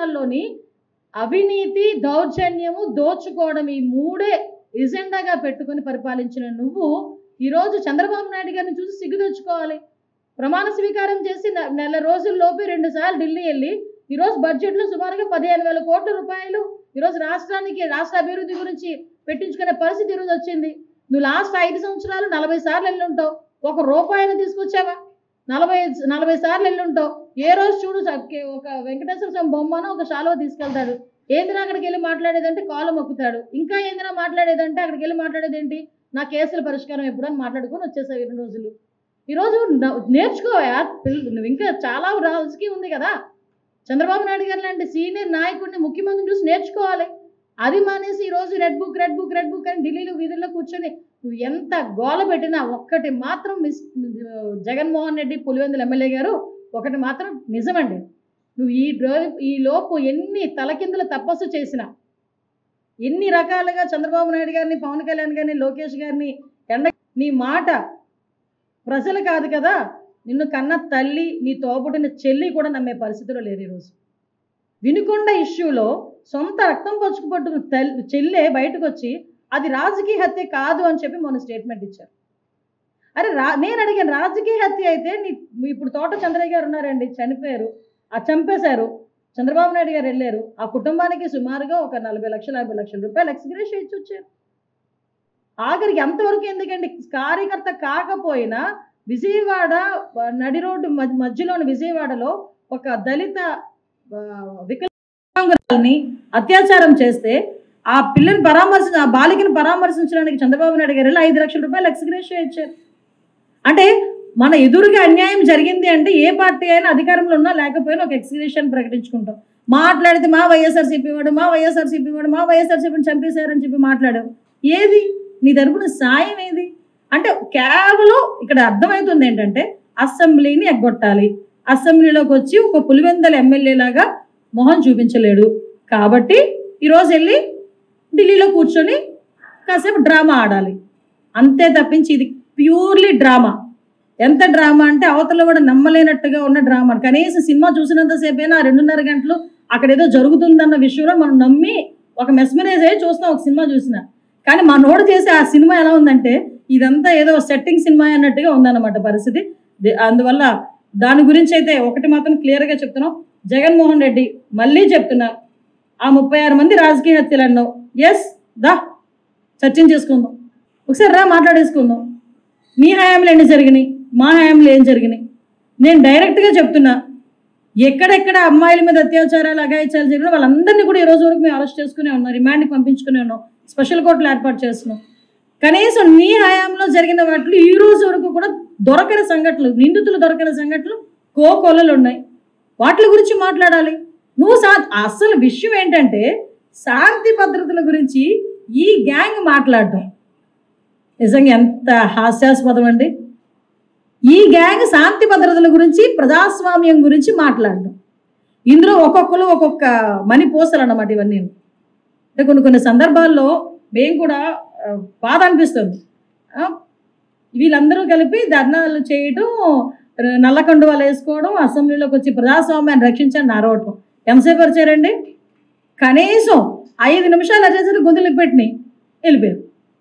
సంవత్సరాల్లోని అవినీతి దౌర్జన్యము దోచుకోవడం ఈ మూడే ఎజెండాగా పెట్టుకొని పరిపాలించిన నువ్వు ఈరోజు చంద్రబాబు నాయుడు గారిని చూసి సిగ్గు తెచ్చుకోవాలి ప్రమాణ స్వీకారం చేసి నె- నెల రోజుల్లోపే రెండు సార్లు ఢిల్లీ వెళ్ళి ఈరోజు బడ్జెట్లో సుమారుగా పదిహేను వేల కోట్ల రూపాయలు ఈరోజు రాష్ట్రానికి రాష్ట్ర అభివృద్ధి గురించి పెట్టించుకునే పరిస్థితి ఈరోజు వచ్చింది నువ్వు లాస్ట్ ఐదు సంవత్సరాలు నలభై సార్లు వెళ్ళి ఉంటావు ఒక రూపాయిని తీసుకొచ్చావా నలభై నలభై సార్లు వెళ్ళి ఉంటావు ఏ రోజు చూడు స- కే- ఒక వెంకటేశ్వర స్వామి బొమ్మను ఒక శాలువ తీసుకెళ్తాడు ఏందిరా అక్కడికి వెళ్ళి మాట్లాడేదంటే కాలు మొక్కుతాడు ఇంకా ఏందిరా మాట్లాడేదంటే అక్కడికి వెళ్ళి మాట్లాడేది ఏంటి నా కేసుల పరిష్కారం ఎప్పుడు అని మాట్లాడుకొని వచ్చేసావు ఇన్ని రోజులు ఈరోజు న- నేర్చుకోవా పిల్ల- నువ్వు ఇంకా చాలా రాజకీయం ఉంది కదా చంద్రబాబు నాయుడు గారు లాంటి సీనియర్ నాయకుడిని ముఖ్యమంత్రిని చూసి నేర్చుకోవాలి అది మానేసి ఈరోజు red book red book red book అని ఢిల్లీలో వీధుల్లో కూర్చొని నువ్వు ఎంత గోల పెట్టినా ఒక్కటి మాత్రం మిస్ జగన్మోహన్ రెడ్డి పులివెందుల ఎమ్మెల్యే గారు ఒకటి మాత్రం నిజమండి నువ్వు ఈ రో- ఈ లోపు ఎన్ని తలకిందుల తపస్సు చేసినా ఎన్ని రకాలుగా చంద్రబాబు నాయుడు గారిని పవన్ కళ్యాణ్ గారిని లోకేష్ గారిని ఎండ నీ మాట ప్రజలు కాదు కదా నిన్ను కన్న తల్లి నీ తోబుట్టిన చెల్లి కూడా నమ్మే పరిస్థితిలో లేరు ఈరోజు వినుకొండ ఇష్యూలో సొంత రక్తం పచ్చుకుపట్టుకున్న తల్లి చెల్లె బయటకు వచ్చి అది రాజకీయ హత్య కాదు అని చెప్పి మొన్న స్టేట్మెంట్ ఇచ్చారు అరే రా నేను అడిగాను రాజకీయ హత్య అయితే నీ ఇప్పుడు తోట చంద్రయ్య గారు ఉన్నారండి చనిపోయారు ఆ చంపేశారు చంద్రబాబు నాయుడు గారు వెళ్ళారు ఆ కుటుంబానికి సుమారుగా ఒక నలభై లక్షల యాభై లక్షల రూపాయలు ఎక్స్గ్రేషన్ ఇచ్చి వచ్చారు ఆఖరికి ఎంతవరకు ఎందుకండి కార్యకర్త కాకపోయినా విజయవాడ ఆ, నడి రోడ్డు మధ్య- మధ్యలోని విజయవాడలో ఒక దళిత ఆ, వికలాంగురాల్ని అత్యాచారం చేస్తే ఆ పిల్లని పరామర్శ ఆ బాలికను పరామర్శించడానికి చంద్రబాబు నాయుడు గారు వెళ్ళి ఐదు లక్షల రూపాయలు ఎక్స్గ్రేషన్ ఇచ్చారు అంటే మన ఎదురుగా అన్యాయం జరిగింది అంటే ఏ పార్టీ అయినా అధికారంలో ఉన్నా లేకపోయినా ఒక ఎక్స్గ్రేషన్ ప్రకటించుకుంటాం మాట్లాడితే మా వైఎస్ఆర్సీపీ వాడు మా వైఎస్ఆర్సీపీ వాడు మా వైఎస్ఆర్సీపీని చంపేశారని చెప్పి మాట్లాడావు ఏది నీ తరపున సాయం ఏది అంటే కేవలం ఇక్కడ అర్థమవుతుంది ఏంటంటే అసెంబ్లీని ఎగ్గొట్టాలి అసెంబ్లీలోకి వచ్చి ఒక పులివెందల ఎమ్మెల్యే లాగా మొహం చూపించలేడు కాబట్టి ఈరోజు వెళ్ళి ఢిల్లీలో కూర్చొని కాసేపు డ్రామా ఆడాలి అంతే తప్పించి ఇది ప్యూర్లీ డ్రామా ఎంత డ్రామా అంటే అవతల కూడా నమ్మలేనట్టుగా ఉన్న డ్రామా కనీసం సినిమా చూసినంతసేపైనా ఆ రెండున్నర గంటలు అక్కడ ఏదో జరుగుతుందన్న విషయంలో మనం నమ్మి ఒక మెస్మరైజ్ అయ్యి చూస్తాం ఒక సినిమా చూసిన కానీ మా నోడు చేసే ఆ సినిమా ఎలా ఉందంటే ఇదంతా ఏదో సెట్టింగ్ సినిమా అన్నట్టుగా ఉందన్నమాట పరిస్థితి ది- అందువల్ల దాని గురించి అయితే ఒకటి మాత్రం క్లియర్గా చెప్తున్నాం జగన్మోహన్ రెడ్డి మళ్ళీ చెప్తున్నా ఆ ముప్పై ఆరు మంది రాజకీయ హత్యలు అన్నావు ఎస్ దా చర్చించేసుకుందాం ఒకసారి రా మాట్లాడేసుకుందాం మీ హయాంలో ఎన్ని జరిగినాయి మా హయాంలో ఏం జరిగినాయి నేను డైరెక్ట్గా చెప్తున్నా ఎక్కడెక్కడ అమ్మాయిల మీద అత్యాచారాలు అఘాయిత్యాలు జరిగినా వాళ్ళందరినీ కూడా ఈ రోజు వరకు మేము అరెస్ట్ చేసుకునే ఉన్నాం రిమాండ్కి పంపించుకునే ఉన్నాం స్పెషల్ కోర్టులు ఏర్పాటు చేస్తున్నాం కనీసం నీ హయాంలో జరిగిన వాటిలో ఈ రోజు వరకు కూడా దొరకని సంఘటనలు నిందితులు దొరకని సంఘటనలు కోకొల్లలు ఉన్నాయి వాటి గురించి మాట్లాడాలి నువ్వు సా అసలు విషయం ఏంటంటే శాంతి భద్రతల గురించి ఈ గ్యాంగ్ మాట్లాడటం నిజంగా ఎంత హాస్యాస్పదం అండి ఈ గ్యాంగ్ శాంతి భద్రతల గురించి ప్రజాస్వామ్యం గురించి మాట్లాడడం ఇందులో ఒక్కొక్కరు ఒక్కొక్క మని పోసలు అన్నమాట ఇవన్నీ అంటే కొన్ని కొన్ని సందర్భాల్లో మేము కూడా ఆ, బాధ అనిపిస్తుంది ఆ, వీళ్ళందరూ కలిపి ధర్నాలు చేయడం ర- నల్ల కండువాలు వేసుకోవడం అసెంబ్లీలోకి వచ్చి ప్రజాస్వామ్యాన్ని రక్షించండి అరవటం ఎంతసేపు వచ్చారండి కనీసం ఐదు నిమిషాలు వచ్చేసరికి గొంతులు పెట్టినాయి వెళ్ళిపోయారు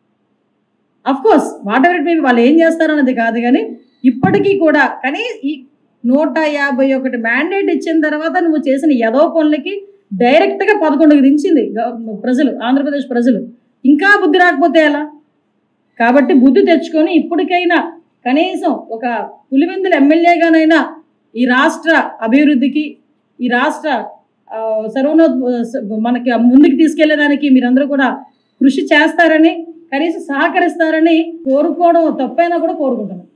of course whatever it maybe వాళ్ళు ఏం చేస్తారన్నది కాదు కానీ ఇప్పటికీ కూడా కానీ ఈ నూట యాభై ఒకటి మ్యాండేట్ ఇచ్చిన తర్వాత నువ్వు చేసిన యదో పనులకి డైరెక్ట్గా పదకొండుకి దించింది గవ- ప్రజలు ఆంధ్రప్రదేశ్ ప్రజలు ఇంకా బుద్ధి రాకపోతే ఎలా కాబట్టి బుద్ధి తెచ్చుకొని ఇప్పటికైనా కనీసం ఒక పులివెందుల ఎమ్మెల్యేగానైనా ఈ రాష్ట్ర అభివృద్ధికి ఈ రాష్ట్ర ఆ, సర్వనో మనకి ముందుకు తీసుకెళ్లేదానికి మీరందరూ కూడా కృషి చేస్తారని కనీసం సహకరిస్తారని కోరుకోవడం తప్పైనా కూడా కోరుకుంటున్నాను